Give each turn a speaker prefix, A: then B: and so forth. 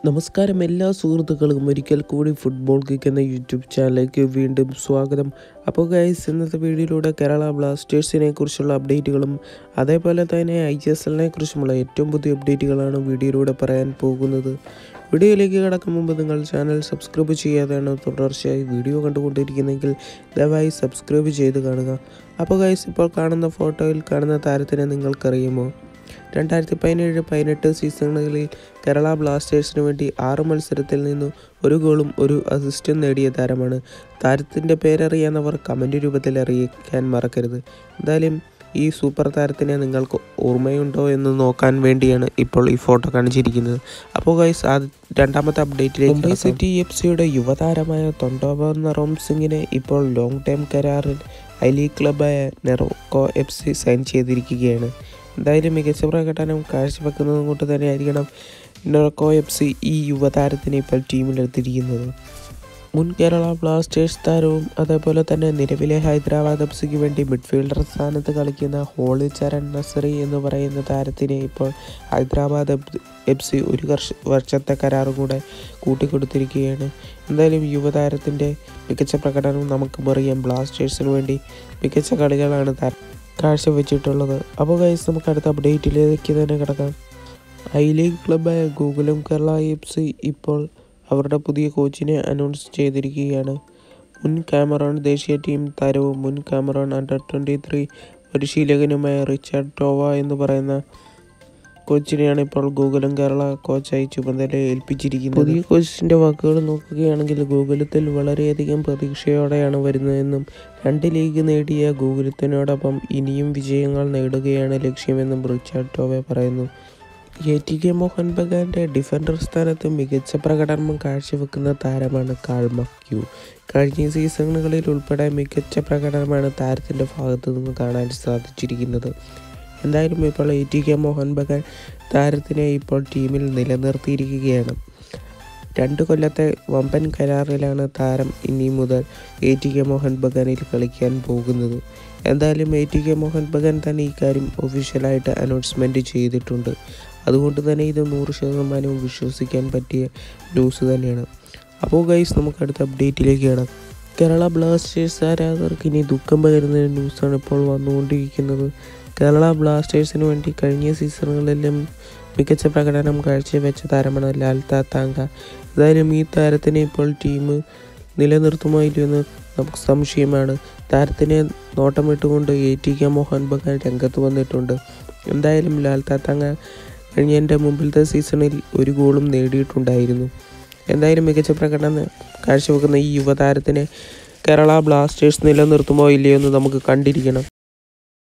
A: നമസ്കാരം എല്ലാ സുഹൃത്തുക്കൾക്കും ഒരിക്കൽ കൂടി ഫുട്ബോൾ കിക്ക് എന്ന യൂട്യൂബ് ചാനലിലേക്ക് വീണ്ടും സ്വാഗതം അപ്പോൾ ഗൈസ് ഇന്നത്തെ വീഡിയോയിലൂടെ കേരള ബ്ലാസ്റ്റേഴ്സിനെ കുറിച്ചുള്ള അപ്ഡേറ്റുകളും അതേപോലെ തന്നെ ഐ എസ് എല്ലിനെ കുറിച്ചുമുള്ള ഏറ്റവും പുതിയ അപ്ഡേറ്റുകളാണ് വീഡിയോയിലൂടെ പറയാൻ പോകുന്നത് വീഡിയോയിലേക്ക് കടക്കും മുമ്പ് നിങ്ങൾ ചാനൽ സബ്സ്ക്രൈബ് ചെയ്യാതെയാണ് തുടർച്ചയായി വീഡിയോ കണ്ടുകൊണ്ടിരിക്കുന്നതെങ്കിൽ ദയവായി സബ്സ്ക്രൈബ് ചെയ്ത് കാണുക അപ്പോൾ ഗൈസ് ഇപ്പോൾ കാണുന്ന ഫോട്ടോയിൽ കാണുന്ന താരത്തിനെ നിങ്ങൾക്കറിയുമോ രണ്ടായിരത്തി പതിനേഴ് പതിനെട്ട് സീസണുകളിൽ കേരള ബ്ലാസ്റ്റേഴ്സിന് വേണ്ടി ആറ് മത്സരത്തിൽ നിന്നും ഒരു ഗോളും ഒരു അസിസ്റ്റും നേടിയ താരമാണ് താരത്തിൻ്റെ പേരറിയാവുന്നവർ കമൻറ്റ് രൂപത്തിൽ അറിയിക്കാൻ മറക്കരുത് എന്തായാലും ഈ സൂപ്പർ താരത്തിനെ നിങ്ങൾക്ക് ഓർമ്മയുണ്ടോ എന്ന് നോക്കാൻ വേണ്ടിയാണ് ഇപ്പോൾ ഈ ഫോട്ടോ കാണിച്ചിരിക്കുന്നത് അപ്പോൾ ഗൈസ് ആ രണ്ടാമത്തെ അപ്ഡേറ്റിലേക്ക് മുംബൈ സിറ്റി എഫ് സിയുടെ യുവതാരമായ തൊണ്ടോബർ നറോം സിംഗിനെ ഇപ്പോൾ ലോങ് ടൈം കരാറിൽ ഐ ലീഗ് ക്ലബായ നെറോക്കോ എഫ് സി സൈൻ ചെയ്തിരിക്കുകയാണ് എന്തായാലും മികച്ച പ്രകടനം കാഴ്ചവെക്കുന്നത് കൊണ്ട് തന്നെയായിരിക്കണം നെറോക്കോ എഫ് സി ഈ യുവതാരത്തിനെ ഇപ്പോൾ ടീമിലെത്തിയിരിക്കുന്നത് മുൻ കേരള ബ്ലാസ്റ്റേഴ്സ് താരവും അതേപോലെ തന്നെ നിലവിലെ ഹൈദരാബാദ് എഫ് സിക്ക് വേണ്ടി മിഡ്ഫീൽഡർ സ്ഥാനത്ത് കളിക്കുന്ന ഹോളി ചരൺ നസറി എന്ന് പറയുന്ന താരത്തിനെ ഇപ്പോൾ ഹൈദരാബാദ് എഫ് സി ഒരു വർഷ വർഷത്തെ കരാറും കൂടെ കൂട്ടിക്കൊടുത്തിരിക്കുകയാണ് എന്തായാലും യുവതാരത്തിൻ്റെ മികച്ച പ്രകടനം നമുക്കും അറിയാം ബ്ലാസ്റ്റേഴ്സിന് വേണ്ടി മികച്ച കളികളാണ് താരം കാഴ്ചവെച്ചിട്ടുള്ളത് അപ്പോൾ ഗൈസ് നമുക്ക് അടുത്ത അപ്ഡേറ്റിലേക്ക് തന്നെ കിടക്കാം ഐ ലീഗ് ക്ലബായ ഗൂഗിളും കേരള എഫ് സി ഇപ്പോൾ അവരുടെ പുതിയ കോച്ചിനെ അനൗൺസ് ചെയ്തിരിക്കുകയാണ് മുൻ കാമറോൺ ദേശീയ ടീം താരവും മുൻ കാമറോൺ അണ്ടർ ട്വൻറ്റി ത്രീ പരിശീലകനുമായ റിച്ചാർഡ് ടോവ എന്ന് പറയുന്ന കോച്ചിനെയാണ് ഇപ്പോൾ ഗൂഗിളും കേരള കോച്ചായി ചുമതല ഏൽപ്പിച്ചിരിക്കുന്നത് പുതിയ കോച്ചിൻ്റെ വാക്കുകൾ നോക്കുകയാണെങ്കിൽ ഗൂഗിളത്തിൽ വളരെയധികം പ്രതീക്ഷയോടെയാണ് വരുന്നതെന്നും രണ്ട് ലീഗ് നേടിയ ഗൂഗിളത്തിനോടൊപ്പം ഇനിയും വിജയങ്ങൾ നേടുകയാണ് ലക്ഷ്യമെന്നും റിച്ചാർഡ് ടോവെ പറയുന്നു എ ടി കെ മോഹൻ ബഗാന്റെ ഡിഫൻഡർ സ്ഥാനത്ത് മികച്ച പ്രകടനം കാഴ്ചവെക്കുന്ന താരമാണ് കാൾമക്യു കഴിഞ്ഞ സീസണുകളിൽ ഉൾപ്പെടെ മികച്ച പ്രകടനമാണ് താരത്തിൻ്റെ ഭാഗത്തു നിന്ന് കാണാൻ സാധിച്ചിരിക്കുന്നത് എന്തായാലും ഇപ്പോൾ A T K Mohun Bagan താരത്തിനെ ഇപ്പോൾ ടീമിൽ നിലനിർത്തിയിരിക്കുകയാണ് രണ്ട് കൊല്ലത്തെ വമ്പൻ കരാറിലാണ് താരം ഇനി മുതൽ എ ടി കെ മോഹൻ ബഗാനിൽ കളിക്കാൻ പോകുന്നത് എന്തായാലും A T K Mohun Bagan തന്നെ ഇക്കാര്യം ഒഫീഷ്യലായിട്ട് അനൗൺസ്മെൻറ്റ് ചെയ്തിട്ടുണ്ട് അതുകൊണ്ട് തന്നെ ഇത് നൂറ് ശതമാനവും വിശ്വസിക്കാൻ പറ്റിയ ന്യൂസ് തന്നെയാണ് അപ്പോൾ ഗൈസ് നമുക്ക് അടുത്ത അപ്ഡേറ്റിലേക്ക് കാണാം കേരള ബ്ലാസ്റ്റേഴ്സ് ആരാധകർക്ക് ഇനി ദുഃഖം പകരുന്ന ന്യൂസാണ് ഇപ്പോൾ വന്നുകൊണ്ടിരിക്കുന്നത് കേരള ബ്ലാസ്റ്റേഴ്സിന് വേണ്ടി കഴിഞ്ഞ സീസണുകളിലും മികച്ച പ്രകടനം കാഴ്ചവെച്ച താരമാണ് ലാൽ താത്താങ്ക എന്തായാലും ഈ താരത്തിനെ ഇപ്പോൾ ടീം നിലനിർത്തുമോ ഇല്ലയോ എന്ന് നമുക്ക് സംശയമാണ് താരത്തിനെ നോട്ടമിട്ടുകൊണ്ട് A T K Mohun Bagan രംഗത്ത് വന്നിട്ടുണ്ട് എന്തായാലും ലാൽ താത്താങ്ക കഴിഞ്ഞ എൻ്റെ മുമ്പിലത്തെ സീസണിൽ ഒരു ഗോളും നേടിയിട്ടുണ്ടായിരുന്നു എന്തായാലും മികച്ച പ്രകടനം കാഴ്ചവെക്കുന്ന ഈ യുവതാരത്തിനെ കേരള ബ്ലാസ്റ്റേഴ്സ് നിലനിർത്തുമോ ഇല്ലയോ എന്ന് നമുക്ക് കണ്ടിരിക്കണം